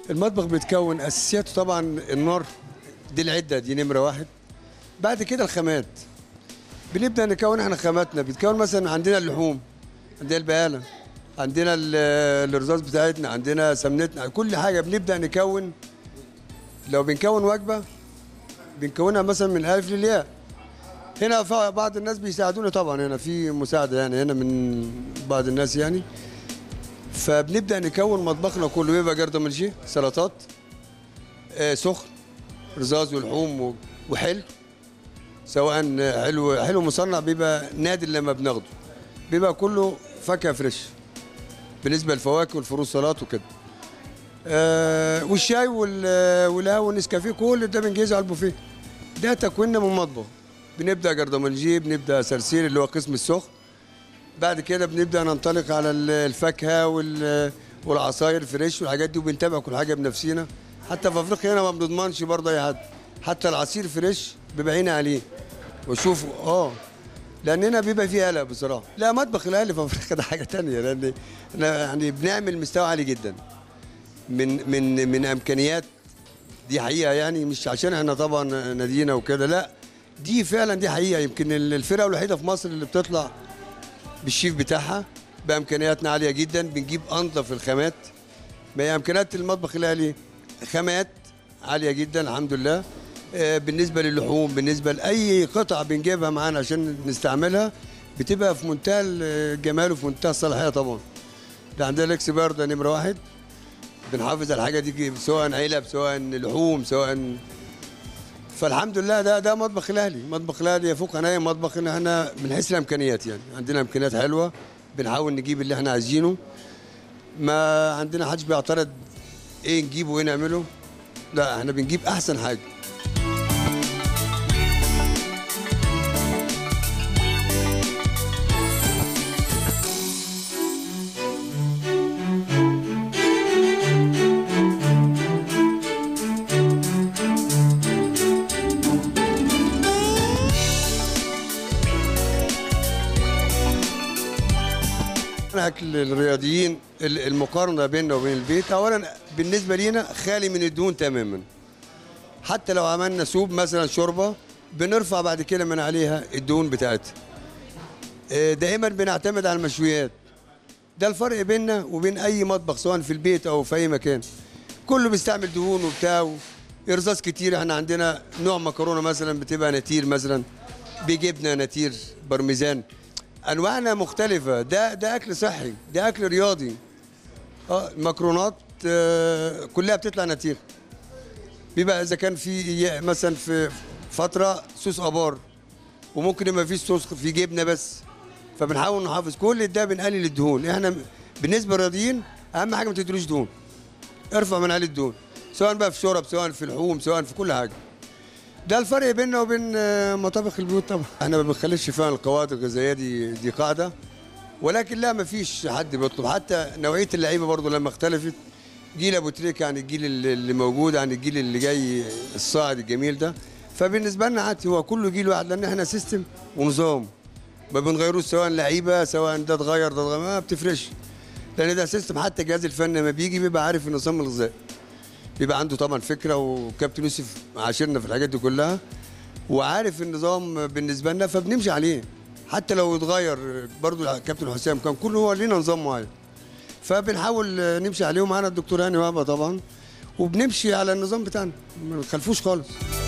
المطبخ بيتكون اساسياته طبعا النار دي العده دي نمره واحد بعد كده الخامات بنبدا نكون احنا خاماتنا بتكون مثلا عندنا اللحوم عندنا البقاله عندنا ال- الرصاص بتاعتنا عندنا سمنتنا كل حاجه بنبدا نكون لو بنكون وجبه بنكونها مثلا من الالف للياء هنا ف- بعض الناس بيساعدونا طبعا هنا في مساعده يعني هنا من بعض الناس يعني فبنبدا نكون مطبخنا كله بيبقى جردة ملشي سلطات آه سخن رزاز ولحوم و- وحلو سواء حلو حلو مصنع بيبقى نادر لما بناخده بيبقى كله فاكهه فريش بالنسبه للفواكه والفروسلات وكده آه والشاي وال- والقهوه والنسكافيه كل ده بنجهزه على البوفيه ده تكويننا من المطبخ بنبدا جردمنجيه بنبدا سرسير اللي هو قسم السخن بعد كده بنبدا ننطلق على ال- الفاكهه وال- والعصاير فريش والحاجات دي وبنتابع كل حاجه بنفسينا حتى في افريقيا هنا ما بنضمنش برضه اي حد حتى العصير فريش بيبقى عيني عليه واشوفه اه لان هنا بيبقى فيه قلق بصراحه لا مطبخ الاهلي في افريقيا ده حاجه تانية لان احنا يعني بنعمل مستوى عالي جدا من من من امكانيات دي حقيقه يعني مش عشان احنا طبعا نادينا وكده لا دي فعلا دي حقيقه يمكن الفرقه الوحيده في مصر اللي بتطلع بالشيف بتاعها بامكانياتنا عاليه جدا بنجيب انظف الخامات ما هي امكانيات المطبخ الاهلي خامات عاليه جدا الحمد لله آه، بالنسبه للحوم بالنسبه لاي قطع بنجيبها معانا عشان نستعملها بتبقى في منتهى الجمال وفي منتهى الصلاحيه طبعا ده عندنا الاكس بار ده نمره واحد بنحافظ على الحاجه دي سواء علب سواء لحوم سواء فالحمد لله ده ده مطبخ الاهلي مطبخ الاهلي يفوق عن اي مطبخ ان احنا من حيث الامكانيات يعني عندنا امكانيات حلوه بنحاول نجيب اللي احنا عايزينه ما عندنا حدش بيعترض ايه نجيبه وايه نعمله لا احنا بنجيب احسن حاجه اكل الرياضيين ال- المقارنه بيننا وبين البيت اولا بالنسبه لينا خالي من الدهون تماما حتى لو عملنا سوب مثلا شوربه بنرفع بعد كده من عليها الدهون بتاعتها آه، دائما بنعتمد على المشويات ده الفرق بيننا وبين اي مطبخ سواء في البيت او في اي مكان كله بيستعمل دهون وبتاع ارصاص كتير احنا عندنا نوع مكرونه مثلا بتبقى نتير مثلا بجبنه نتير برميزان انواعنا مختلفه ده ده اكل صحي ده اكل رياضي اه المكرونات آه كلها بتطلع نتير بيبقى اذا كان في ي- مثلا في فتره صوص ابار وممكن يبقى في صوص في جبنه بس فبنحاول نحافظ كل ده بنقلل الدهون احنا بالنسبه للرياضيين اهم حاجه ما تدلوش دهون ارفع من عليه الدهون سواء بقى في شرب سواء في لحوم سواء في كل حاجه ده الفرق بيننا وبين آه، مطابخ البيوت طبعا احنا ما بنخليش فعلا القواعد الغذائيه دي دي قاعده ولكن لا ما فيش حد بيطلب حتى نوعيه اللعيبه برضو لما اختلفت جيل ابو تريكه عن الجيل اللي اللي موجود عن الجيل اللي جاي الصاعد الجميل ده فبالنسبه لنا عادي هو كله جيل واحد لان احنا سيستم ونظام ما بنغيروش سواء لعيبه سواء ده اتغير ده اتغير ما بتفرقش لان ده سيستم حتى جهاز الفن لما بيجي بيبقى عارف النظام الغذائي بيبقى عنده طبعا فكره وكابتن يوسف عاشرنا في الحاجات دي كلها وعارف النظام بالنسبه لنا فبنمشي عليه حتى لو اتغير برضو كابتن حسام كان كله هو لينا نظام معين فبنحاول نمشي عليه ومعانا الدكتور هاني وهبه طبعا وبنمشي على النظام بتاعنا ما نخلفوش خالص